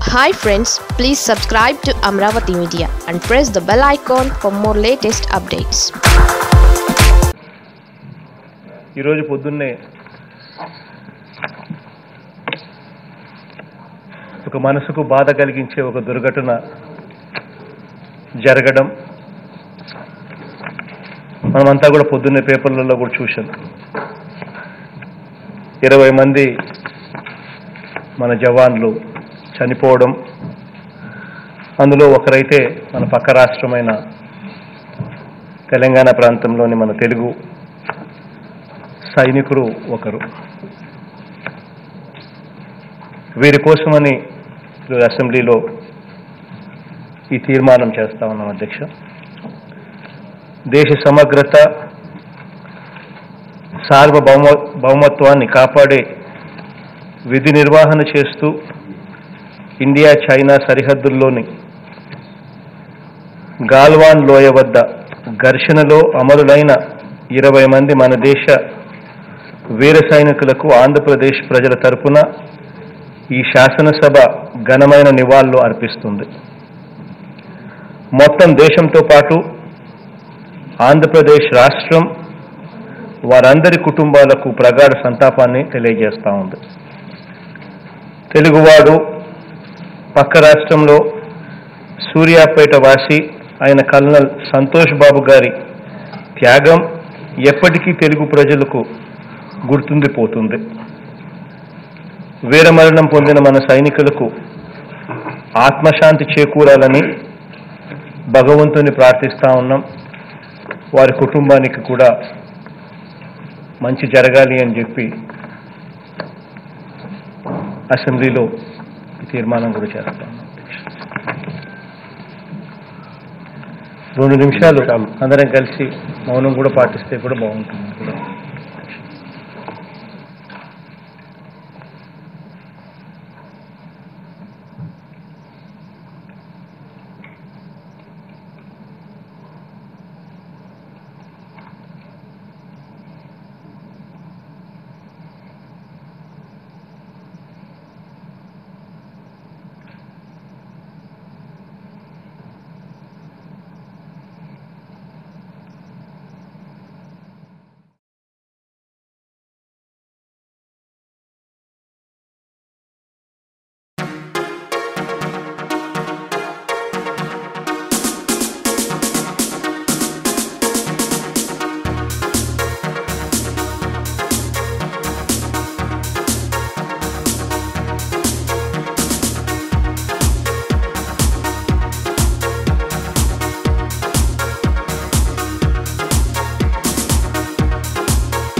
hi friends please subscribe to Amaravati media and press the bell icon for more latest updates ఈరోజు పొద్దున్నే ఒక మనసుకు బాధ కలిగించే ఒక దుర్ఘటన జరగడం మనమంతా కూడా పొద్దున్నే పేపర్లలో కూడా చూసాం ఇరవై మంది మన జవాన్లు చనిపోవడం అందులో ఒకరైతే మన పక్క రాష్ట్రమైన తెలంగాణ ప్రాంతంలోని మన తెలుగు సైనికుడు ఒకరు వీరి కోసమని ఈరోజు అసెంబ్లీలో ఈ తీర్మానం చేస్తా ఉన్నాం అధ్యక్ష దేశ సమగ్రత సార్వభౌమ భౌమత్వాన్ని కాపాడే విధి నిర్వహణ చేస్తూ ఇండియా చైనా సరిహద్దుల్లోని గాల్వాన్ లోయ వద్ద ఘర్షణలో అమరులైన ఇరవై మంది మన దేశ వీర సైనికులకు ఆంధ్రప్రదేశ్ ప్రజల తరపున ఈ శాసనసభ ఘనమైన నివాళులు అర్పిస్తుంది మొత్తం దేశంతో పాటు ఆంధ్రప్రదేశ్ రాష్ట్రం వారందరి కుటుంబాలకు ప్రగాఢ సంతాపాన్ని తెలియజేస్తూ ఉంది తెలుగువాడు పక్క రాష్ట్రంలో సూర్యాపేట వాసి ఆయన కల్నల్ సంతోష్ బాబు గారి త్యాగం ఎప్పటికీ తెలుగు ప్రజలకు గుర్తుండిపోతుంది వీరమరణం పొందిన మన సైనికులకు ఆత్మశాంతి చేకూరాలని భగవంతుని ప్రార్థిస్తా ఉన్నాం వారి కుటుంబానికి కూడా మంచి జరగాలి అని చెప్పి అసెంబ్లీలో ఈ తీర్మానం కూడా చేస్తాం రెండు నిమిషాలు అందరం కలిసి మౌనం కూడా పాటిస్తే కూడా బాగుంటుంది